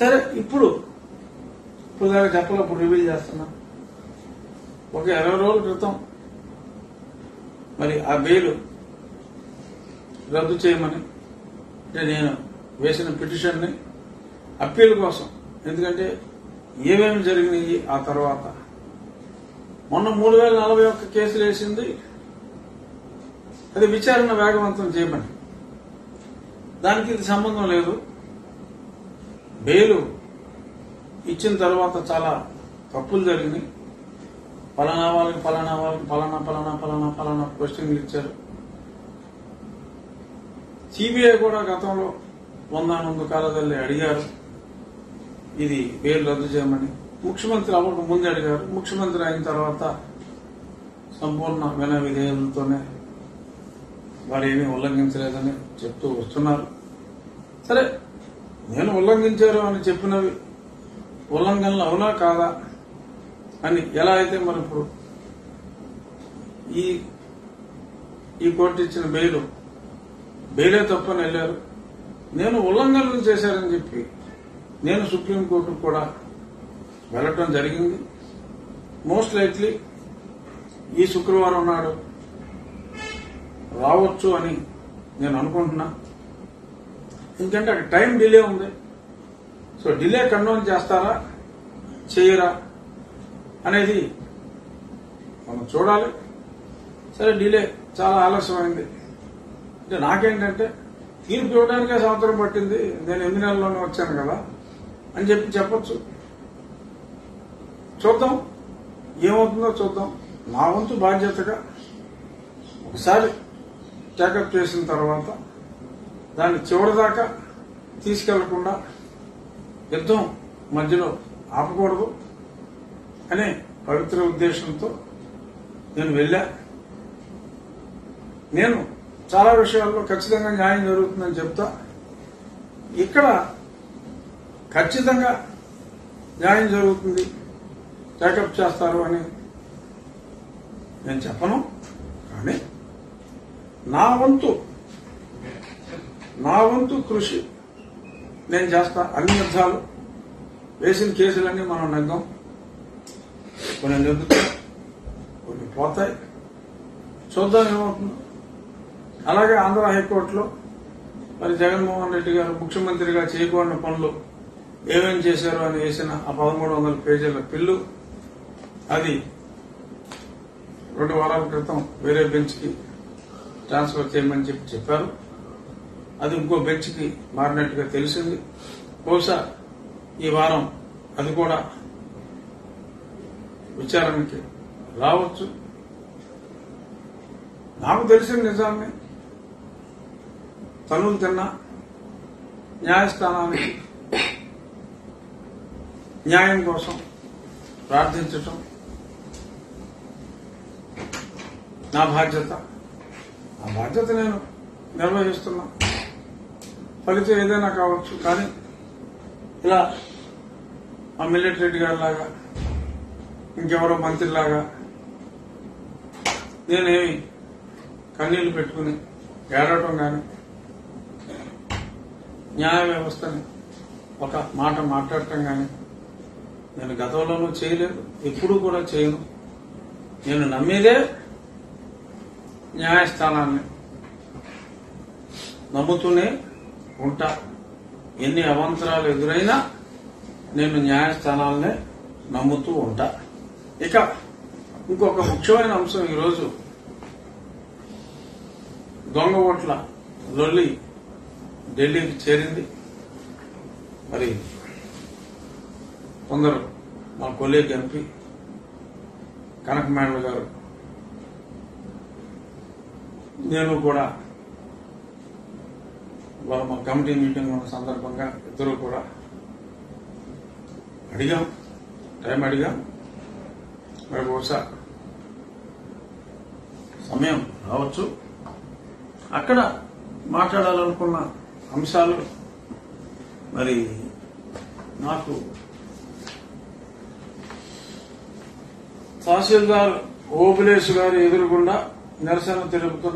సరే ఇప్పుడు ఇప్పుడు దాకా చెప్పలో ఇప్పుడు రివీల్ చేస్తున్నా ఒక ఇరవై రోజుల క్రితం మరి ఆ బెయిల్ రద్దు చేయమని అంటే నేను వేసిన పిటిషన్ని అప్పీల్ కోసం ఎందుకంటే ఏమేమి జరిగినాయి ఆ తర్వాత మొన్న మూడు వేల నలభై ఒక్క కేసులు వేసింది అది విచారణ వేగవంతం చేయమని దానికి ఇది సంబంధం లేదు బెయిలు ఇచ్చిన తర్వాత చాలా తప్పులు జరిగినాయి పలానా వాళ్ళకి పలానా వాళ్ళకి పలానా పలానా పలానా పలానా క్వశ్చన్లు ఇచ్చారు సిబిఐ కూడా గతంలో వందానందు కాలదల్లి అడిగారు ఇది బెయిల్ రద్దు చేయమని ముఖ్యమంత్రి అవ్వక ముందే అడిగారు ముఖ్యమంత్రి అయిన తర్వాత సంపూర్ణ విన విధేయులతోనే వారు ఏమీ ఉల్లంఘించలేదని చెప్తూ వస్తున్నారు సరే నేను ఉల్లంఘించారు అని చెప్పినవి ఉల్లంఘనలు అవునా కాదా అని ఎలా అయితే మరి ఇప్పుడు ఈ ఈ కోర్టు ఇచ్చిన బెయిల్ బెయిలే తప్పని వెళ్ళారు నేను ఉల్లంఘనలు చేశారని చెప్పి నేను సుప్రీంకోర్టుకు కూడా వెళ్ళటం జరిగింది మోస్ట్ లైక్లీ ఈ శుక్రవారం నాడు రావచ్చు అని నేను అనుకుంటున్నా ఎందుకంటే అక్కడ టైం డిలే ఉంది సో డిలే కండోన్ చేస్తారా చేయరా అనేది మనం చూడాలి సరే డిలే చాలా ఆలస్యమైంది అంటే నాకేంటంటే తీర్పు ఇవ్వడానికే సంవత్సరం పట్టింది నేను ఎనిమిది నెలల్లోనే వచ్చాను కదా అని చెప్పి చెప్పొచ్చు చూద్దాం ఏమవుతుందో చూద్దాం నా వంతు బాధ్యతగా ఒకసారి టేకప్ చేసిన తర్వాత దాన్ని చివరిదాకా తీసుకెళ్లకుండా యుద్ధం మధ్యలో ఆపకూడదు అనే పవిత్ర ఉద్దేశంతో నేను వెళ్ళా నేను చాలా విషయాల్లో ఖచ్చితంగా న్యాయం జరుగుతుందని చెప్తా ఇక్కడ ఖచ్చితంగా న్యాయం జరుగుతుంది టేకప్ చేస్తారు అని నేను చెప్పను కానీ నా వంతు నా వంతు కృషి నేను చేస్తా అన్ని యుద్ధాలు వేసిన కేసులన్నీ మనం నెగ్గాం కొన్ని నెగ్గుతాయి కొన్ని పోతాయి చూద్దాం ఏమవుతుందో అలాగే ఆంధ్ర హైకోర్టులో మరి జగన్మోహన్ రెడ్డి గారు ముఖ్యమంత్రిగా చేయకూడని పనులు ఏమేం చేశారు అని వేసిన ఆ పదమూడు వందల పేజీల పిల్లు అది రెండు వారాల క్రితం వేరే బెంచ్కి ట్రాన్స్ఫర్ చేయమని చెప్పి చెప్పారు అది ఇంకో బెంచ్కి మారినట్టుగా తెలిసింది బహుశా ఈ వారం అది కూడా విచారణకి రావచ్చు నాకు తెలిసిన నిజాన్ని తనులు తిన్నా న్యాయస్థానానికి న్యాయం కోసం ప్రార్థించటం నా బాధ్యత ఆ బాధ్యత నేను నిర్వహిస్తున్నా ఫలితం ఏదైనా కావచ్చు కానీ ఇలా మా మిల్లెట్ రెడ్డి గారి లాగా ఇంకెవరో మంత్రిలాగా నేనేమి కన్నీళ్లు పెట్టుకుని ఏడవటం కానీ న్యాయ వ్యవస్థని ఒక మాట మాట్లాడటం కానీ నేను గతంలోనూ చేయలేదు ఎప్పుడూ కూడా చేయను నేను నమ్మేదే న్యాయస్థానాన్ని నమ్ముతూనే ఉంటా ఎన్ని అవాంతరాలు ఎదురైనా నేను న్యాయస్థానాలనే నమ్ముతూ ఉంటా ఇక ఇంకొక ముఖ్యమైన అంశం ఈరోజు దొంగ ఓట్ల లొల్లి ఢిల్లీకి చేరింది మరి కొందరు మా కొలీగ్ ఎంపీ కనక మేడల గారు నేను కూడా వాళ్ళ మా కమిటీ మీటింగ్ ఉన్న సందర్భంగా ఇద్దరు కూడా అడిగాం టైం అడిగాం మరి బహుశా సమయం రావచ్చు అక్కడ మాట్లాడాలనుకున్న అంశాలు మరి నాకు తహసీల్దార్ ఓబులేష్ గారి ఎదురుగుండా నిరసన తెలుపుతున్న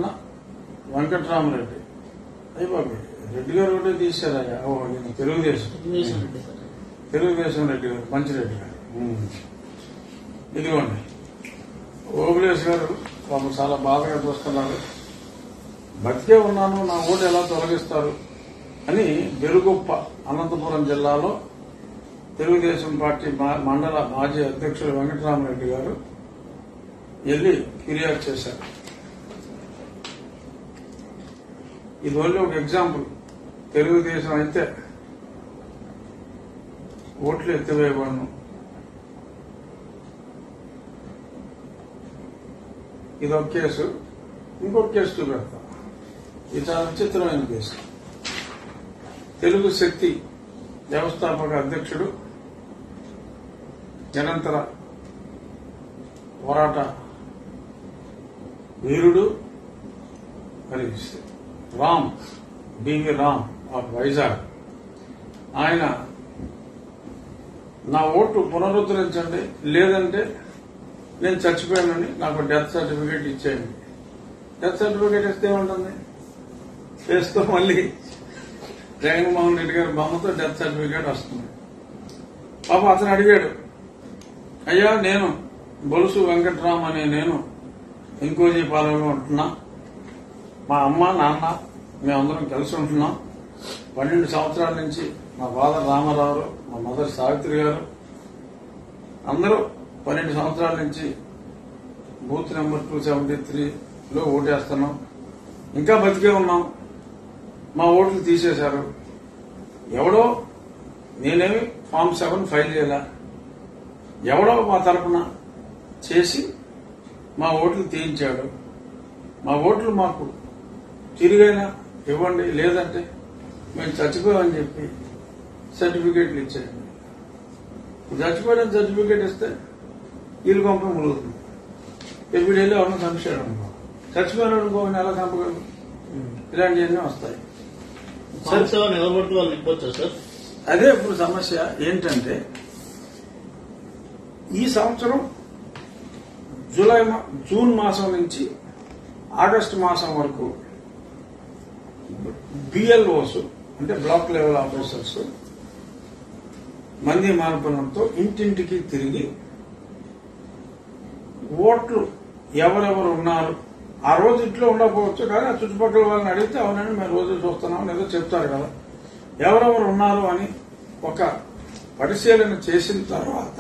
వెంకట్రామరెడ్డి అయ్యి బాబు రెడ్డి గారు ఒకటే తీశారయ్యా ఓ నేను తెలుగుదేశం తెలుగుదేశం రెడ్డి గారు మంచిరెడ్డి గారు ఇదిగోండి ఓబులేష్ గారు పాపం చాలా బాధగా చూస్తున్నారు బతికే ఉన్నాను నా ఓటు ఎలా తొలగిస్తారు అని బెరుగొప్ప అనంతపురం జిల్లాలో తెలుగుదేశం పార్టీ మా- మండల మాజీ అధ్యక్షుడు వెంకటరామరెడ్డి గారు వెళ్ళి ఫిర్యాదు చేశారు ఇది ఓన్లీ ఒక ఎగ్జాంపుల్ తెలుగుదేశం అయితే ఓట్లు ఎత్తివేయబడను ఇది ఒక కేసు ఇంకొక కేసు చూపెడతా ఇది చాలా విచిత్రమైన కేసు తెలుగు శక్తి వ్యవస్థాపక అధ్యక్షుడు నిరంతర పోరాట వీరుడు మరి రామ్ బివి రామ్ ఆఫ్ వైజాగ్ ఆయన నా ఓటు పునరుద్ధరించండి లేదంటే నేను చచ్చిపోయానని నాకు డెత్ సర్టిఫికేట్ ఇచ్చేయండి డెత్ సర్టిఫికేట్ ఇస్తే ఏముంటుంది వేస్తూ మళ్ళీ జగన్మోహన్ రెడ్డి గారి బొమ్మతో డెత్ సర్టిఫికేట్ వస్తుంది పాప అతను అడిగాడు అయ్యా నేను బొలుసు వెంకట్రామ్ అనే నేను ఇంకోజీ పాలనలో ఉంటున్నా మా అమ్మ నాన్న మేమందరం కలిసి ఉంటున్నాం పన్నెండు సంవత్సరాల నుంచి మా ఫాదర్ రామారావు మా మదర్ సావిత్రి గారు అందరూ పన్నెండు సంవత్సరాల నుంచి బూత్ నెంబర్ టూ సెవెంటీ త్రీలో ఓటేస్తున్నాం ఇంకా బతికే ఉన్నాం మా ఓట్లు తీసేశారు ఎవడో నేనేమి ఫామ్ సెవెన్ ఫైల్ చేయాల ఎవడో మా తరపున చేసి మా ఓట్లు తీయించాడు మా ఓట్లు మాకు తిరిగైనా ఇవ్వండి లేదంటే మేము చచ్చిపోయామని చెప్పి సర్టిఫికేట్లు ఇచ్చేయండి చచ్చిపోయిన సర్టిఫికేట్ ఇస్తే వీళ్ళు పంప ములుగుతుంది ఎప్పుడు వెళ్ళి ఎవరిని చంపాడు అనుకో చచ్చిపోయినాడు అనుకో నెల చంపగలరు ఇలాంటివన్నీ వస్తాయి సార్ సార్ ఎవరు పడితే వాళ్ళు నింపొచ్చా సార్ అదే ఇప్పుడు సమస్య ఏంటంటే ఈ సంవత్సరం జూలై మా- జూన్ మాసం నుంచి ఆగస్టు మాసం వరకు బిఎల్ఓస్ అంటే బ్లాక్ లెవెల్ ఆఫీసర్స్ మంది మార్పడంతో ఇంటింటికి తిరిగి ఓట్లు ఎవరెవరు ఉన్నారు ఆ రోజు ఇంట్లో ఉండకపోవచ్చు కానీ ఆ చుట్టుపక్కల వాళ్ళని అడిగితే అవునండి మేము రోజు చూస్తున్నాం ఏదో చెప్తారు కదా ఎవరెవరు ఉన్నారు అని ఒక పరిశీలన చేసిన తర్వాత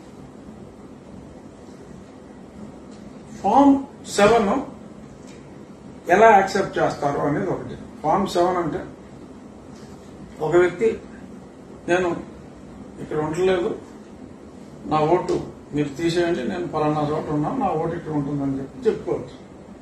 ఫామ్ సెవెన్ ఎలా యాక్సెప్ట్ చేస్తారు అనేది ఒకటి ఫామ్ సెవెన్ అంటే ఒక వ్యక్తి నేను ఇక్కడ ఉండలేదు నా ఓటు మీరు తీసేయండి నేను పలానా చోట ఉన్నాను నా ఓటు ఇక్కడ ఉంటుందని చెప్పి చెప్పుకోవచ్చు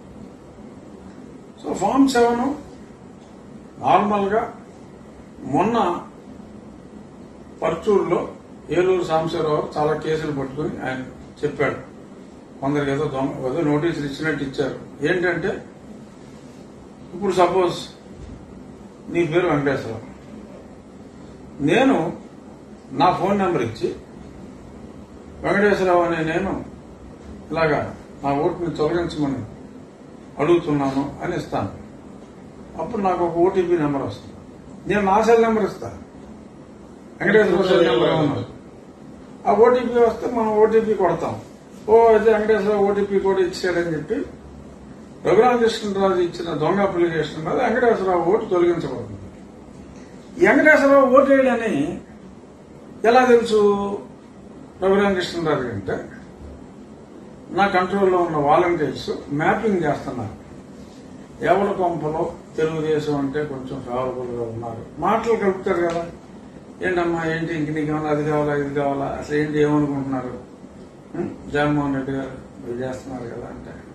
సో ఫామ్ సెవెన్ నార్మల్ గా మొన్న పర్చూరులో ఏలూరు సాంబశివరావు చాలా కేసులు పట్టుకుని ఆయన చెప్పాడు కొందరికి ఏదో దొంగ ఏదో నోటీసులు ఇచ్చినట్టు ఇచ్చారు ఏంటంటే ఇప్పుడు సపోజ్ నీ పేరు వెంకటేశ్వరరావు నేను నా ఫోన్ నెంబర్ ఇచ్చి వెంకటేశ్వరరావు అనే నేను ఇలాగా నా ఓటుని తొలగించమని అడుగుతున్నాను అని ఇస్తాను అప్పుడు నాకు ఒక ఓటీపీ నెంబర్ వస్తుంది నేను నా సెల్ నెంబర్ ఇస్తాను వెంకటేశ్వర సెల్ నెంబర్ ఏమన్నా ఆ ఓటీపీ వస్తే మనం ఓటీపీ కొడతాం ఓ అయితే వెంకటేశ్వర ఓటీపీ కూడా ఇచ్చాడని చెప్పి రఘురామకృష్ణరాజు ఇచ్చిన దొంగ అప్లికేషన్ మీద వెంకటేశ్వరరావు ఓటు తొలగించబడుతుంది ఈ వెంకటేశ్వరరావు ఓటు వేయడని ఎలా తెలుసు రఘురామకృష్ణరాజు అంటే నా కంట్రోల్లో ఉన్న వాలంటీర్స్ మ్యాపింగ్ చేస్తున్నారు ఎవరి కొంపలో తెలుగుదేశం అంటే కొంచెం ఫేవరబుల్ గా ఉన్నారు మాటలు కలుపుతారు కదా ఏంటమ్మా ఏంటి ఇంక నీకు ఏమన్నా అది కావాలా ఇది కావాలా అసలు ఏంటి ఏమనుకుంటున్నారు ఉం? జగన్మోహన్ రెడ్డి గారు మీరు చేస్తున్నారు కదా అంటే